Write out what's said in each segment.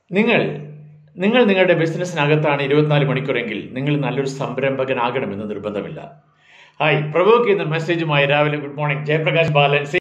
നിങ്ങൾ നിങ്ങൾ നിങ്ങളുടെ ബിസിനസ്സിനകത്താണ് ഇരുപത്തിനാല് മണിക്കൂറെങ്കിൽ നിങ്ങൾ നല്ലൊരു സംരംഭകനാകണമെന്ന് നിർബന്ധമില്ല ഹായ് പ്രവോക്ക് ചെയ്യുന്ന മെസ്സേജുമായി രാവിലെ good morning Jayaprakash Balan C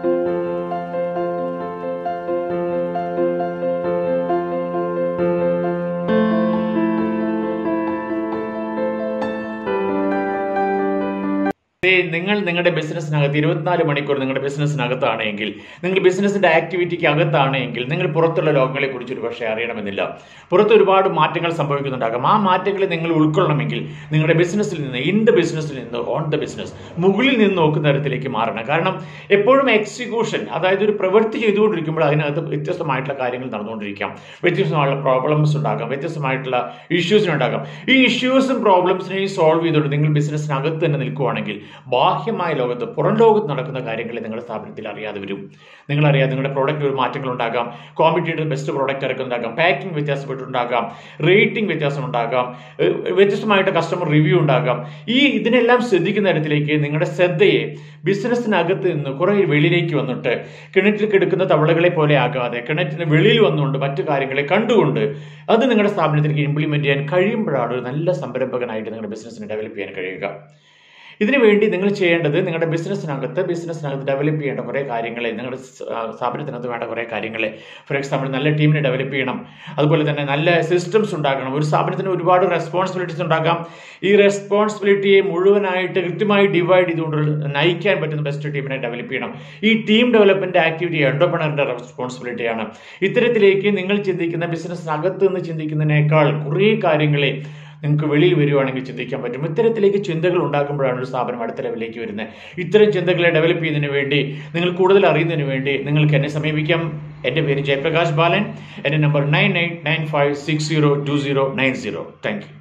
ദേ, നിങ്ങൾ നിങ്ങളുടെ ബിസിനസ്സിനകത്ത് ഇരുപത്തിനാല് മണിക്കൂർ നിങ്ങളുടെ ബിസിനസ്സിനകത്താണ് എങ്കിൽ നിങ്ങൾ ബിസിനസിന്റെ ആക്ടിവിറ്റിക്ക് അകത്താണ് എങ്കിൽ നിങ്ങൾ പുറത്തുള്ള ലോകങ്ങളെ കുറിച്ച് ഒരു പക്ഷേ അറിയണമെന്നില്ല പുറത്ത് ഒരുപാട് മാറ്റങ്ങൾ സംഭവിക്കുന്നുണ്ടാകാം ആ മാറ്റങ്ങളെ നിങ്ങൾ ഉൾക്കൊള്ളണമെങ്കിൽ നിങ്ങളുടെ ബിസിനസ്സിൽ നിന്ന് ഇൻ ദ ബിസിനസ്സിൽ നിന്ന് ഓൺ ദ ബിസിനസ് മുകളിൽ നിന്ന് നോക്കുന്ന തരത്തിലേക്ക് മാറണം കാരണം എപ്പോഴും എക്സിക്യൂഷൻ അതായത് ഒരു പ്രവൃത്തി ചെയ്തുകൊണ്ടിരിക്കുമ്പോൾ അതിനകത്ത് വ്യത്യസ്തമായിട്ടുള്ള കാര്യങ്ങൾ നടന്നുകൊണ്ടിരിക്കാം വ്യത്യസ്തമായിട്ടുള്ള പ്രോബ്ലംസ് ഉണ്ടാകാം വ്യത്യസ്തമായിട്ടുള്ള ഇഷ്യൂസിനുണ്ടാകാം ഈ ഇഷ്യൂസും പ്രോബ്ലംസിനെയും സോൾവ് ചെയ്തുകൊണ്ട് നിങ്ങൾ ബിസിനസ്സിനകത്ത് തന്നെ നിൽക്കുവാണെങ്കിൽ ബാഹ്യമായ ലോകത്ത് പുറം ലോകത്ത് നടക്കുന്ന കാര്യങ്ങളെ നിങ്ങളുടെ സ്ഥാപനത്തിൽ അറിയാതെ വരും നിങ്ങൾ അറിയാതെ നിങ്ങളുടെ പ്രോഡക്റ്റ് ഒരു മാറ്റങ്ങൾ ഉണ്ടാകാം കോമ്പറ്റീറ്റർ ബെസ്റ്റ് പ്രോഡക്റ്റ് ഇറക്കുന്നുണ്ടാകാം പാക്കിംഗ് വ്യത്യാസപ്പെട്ടുണ്ടാകാം റേറ്റിംഗ് വ്യത്യാസം ഉണ്ടാകാം ഏഹ് വ്യത്യസ്തമായിട്ട് കസ്റ്റമർ റിവ്യൂ ഉണ്ടാകാം ഈ ഇതിനെല്ലാം ശ്രദ്ധിക്കുന്ന തരത്തിലേക്ക് നിങ്ങളുടെ ശ്രദ്ധയെ ബിസിനസ്സിനകത്ത് നിന്ന് കുറെ വെളിയിലേക്ക് വന്നിട്ട് കിണറ്റിൽ കിടക്കുന്ന തവളകളെ പോലെ ആകാതെ കിണറ്റിന് വെളിയിൽ വന്നുകൊണ്ട് മറ്റു കാര്യങ്ങളെ കണ്ടുകൊണ്ട് അത് നിങ്ങളുടെ സ്ഥാപനത്തിലേക്ക് ഇംപ്ലിമെന്റ് ചെയ്യാൻ കഴിയുമ്പോഴാണ് ഒരു നല്ല സംരംഭകനായിട്ട് നിങ്ങളുടെ ബിസിനസ്സിനെ ഡെവലപ്പ് ചെയ്യാൻ കഴിയുക ഇതിനു വേണ്ടി നിങ്ങൾ ചെയ്യേണ്ടത് നിങ്ങളുടെ ബിസിനസ്സിനകത്ത് ബിസിനസ്സിനകത്ത് ഡെവലപ്പ് ചെയ്യേണ്ട കുറേ കാര്യങ്ങളെ നിങ്ങളുടെ സ്- ആ, സ്ഥാപനത്തിനകത്ത് വേണ്ട കുറേ കാര്യങ്ങളെ ഫോർ എക്സാമ്പിൾ നല്ല ടീമിനെ ഡെവലപ്പ് ചെയ്യണം അതുപോലെ തന്നെ നല്ല സിസ്റ്റംസ് ഉണ്ടാക്കണം ഒരു സ്ഥാപനത്തിന് ഒരുപാട് റെസ്പോൺസിബിലിറ്റീസ് ഉണ്ടാക്കാം ഈ റെസ്പോൺസിബിലിറ്റിയെ മുഴുവനായിട്ട് കൃത്യമായി ഡിവൈഡ് ചെയ്തുകൊണ്ട് നയിക്കാൻ പറ്റുന്ന ബെസ്റ്റ് ടീമിനെ ഡെവലപ്പ് ചെയ്യണം ഈ ടീം ഡെവലപ്മെന്റ് ആക്ടിവിറ്റി എൻ്റർപ്രണറിന്റെ റെസ്പോൺസിബിലിറ്റിയാണ് ഇത്തരത്തിലേക്ക് നിങ്ങൾ ചിന്തിക്കുന്ന ബിസിനസ്സിനകത്ത് നിന്ന് ചിന്തിക്കുന്നതിനേക്കാൾ കുറേ കാര്യങ്ങളെ നിങ്ങൾക്ക് വെളിയിൽ വരുവാണെങ്കിൽ ചിന്തിക്കാൻ പറ്റും ഇത്തരത്തിലേക്ക് ചിന്തകൾ ഉണ്ടാക്കുമ്പോഴാണ് ഒരു സ്ഥാപനം അടുത്ത ലെവലിലേക്ക് വരുന്നത് ഇത്തരം ചിന്തകളെ ഡെവലപ്പ് ചെയ്യുന്നതിന് വേണ്ടി നിങ്ങൾ കൂടുതൽ അറിയുന്നതിന് വേണ്ടി നിങ്ങൾക്ക് എന്നെ സമീപിക്കാം എൻ്റെ പേര് ജയപ്രകാശ് ബാലൻ എൻ്റെ number nine eight nine five six zero two zero nine zero thank U